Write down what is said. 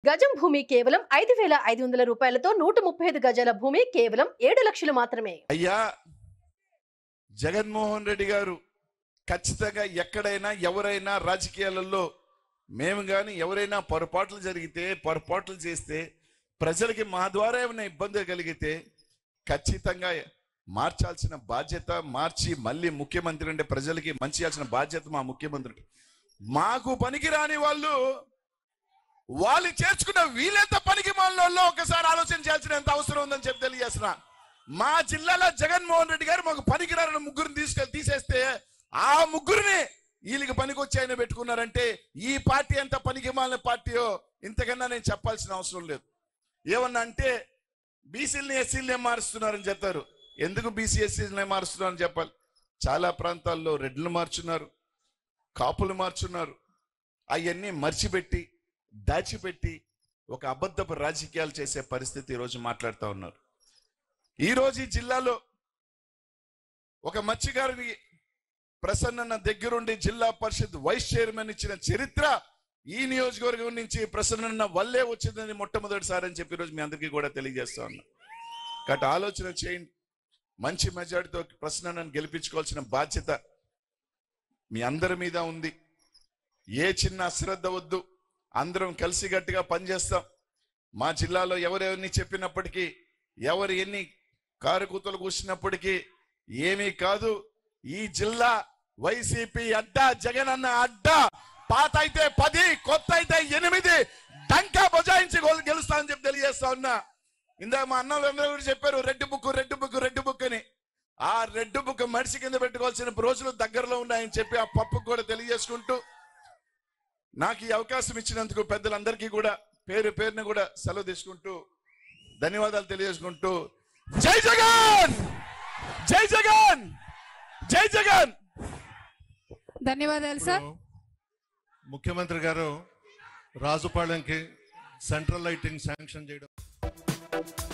గజం భూమి కేవలం ఐదు వేల ఐదు వందల రూపాయలతో నూట ముప్పై ఐదు గజాల భూమి కేవలం ఏడు లక్షలు మాత్రమే అయ్యా జగన్మోహన్ రెడ్డి గారు ఖచ్చితంగా ఎక్కడైనా ఎవరైనా రాజకీయాలలో మేము కానీ ఎవరైనా పొరపాట్లు జరిగితే పొరపాట్లు చేస్తే ప్రజలకి మా ద్వారా ఏమైనా ఇబ్బంది కలిగితే ఖచ్చితంగా మార్చాల్సిన బాధ్యత మార్చి మళ్ళీ ముఖ్యమంత్రి అంటే ప్రజలకి మంచి చేయాల్సిన బాధ్యత మా ముఖ్యమంత్రి మాకు పనికిరాని వాళ్ళు వాళ్ళు చేర్చుకున్న వీళ్ళెంత పనికి మాలలో ఒకసారి ఆలోచన చేయాల్సిన అవసరం ఉందని చెప్పి తెలియజేస్తున్నా మా జిల్లాలో జగన్మోహన్ రెడ్డి గారు మాకు పనికిరాని ముగ్గురిని తీసుకెళ్ళి తీసేస్తే ఆ ముగ్గురిని వీళ్ళకి పనికి వచ్చి ఆయన పెట్టుకున్నారంటే ఈ పార్టీ ఎంత పనికి మాలిన పార్టీయో ఇంతకన్నా నేను చెప్పాల్సిన అవసరం లేదు ఏమన్నా అంటే బీసీలని ఎస్సీలని మారుస్తున్నారని చెప్తారు ఎందుకు బీసీ ఎస్సీలని మారుస్తున్నారని చెప్పాలి చాలా ప్రాంతాల్లో రెడ్లు మార్చున్నారు కాపులు మార్చున్నారు అవన్నీ మర్చిపెట్టి దాచిపెట్టి ఒక అబద్ధపు రాజకీయాలు చేసే పరిస్థితి ఈరోజు మాట్లాడుతూ ఉన్నారు ఈరోజు ఈ జిల్లాలో ఒక మత్స్యకారుని ప్రసన్న దగ్గరుండి జిల్లా పరిషత్ వైస్ చైర్మన్ ఇచ్చిన చరిత్ర ఈ నియోజకవర్గం నుంచి ప్రసన్న వల్లే వచ్చిందని మొట్టమొదటిసారి అని చెప్పి ఈరోజు మీ అందరికీ కూడా తెలియజేస్తా ఉన్నా కాబట్టి ఆలోచన చేయండి మంచి మెజార్టీతో ప్రసన్నను గెలిపించుకోవాల్సిన బాధ్యత మీ అందరి మీద ఉంది ఏ చిన్న అశ్రద్ధ వద్దు అందరం కలిసిగట్టుగా పనిచేస్తాం మా జిల్లాలో ఎవరెవరిని చెప్పినప్పటికీ ఎవరు ఎన్ని కారుకూతలు కూర్చున్నప్పటికీ ఏమీ కాదు ఈ జిల్లా వైసీపీ అడ్డా జగన్ అన్న అడ్డా పాత అయితే పది కొత్త అయితే ఎనిమిది డంకా బజాయించి గెలు- గెలుస్తా అని చెప్పి తెలియజేస్తా ఉన్నా ఇందాక మా అన్నలు అందరూ కూడా చెప్పారు red book red book red book అని ఆ రెడ్ బుక్ మడిసి కింద పెట్టుకోవాల్సిన రోజులు దగ్గరలో ఉన్నాయని చెప్పి ఆ పప్పుకు కూడా తెలియజేసుకుంటూ నాకు ఈ అవకాశం ఇచ్చినందుకు పెద్దలందరికీ కూడా పేరు పేరుని కూడా సెలవు తీసుకుంటూ ధన్యవాదాలు తెలియజేసుకుంటూ జై జగన్ జై జగన్ జై జగన్ ధన్యవాదాలు సార్ ఇప్పుడు ముఖ్యమంత్రి గారు రాజుపాళెంకి సెంట్రల్ లైటింగ్ శాంక్షన్ చేయడం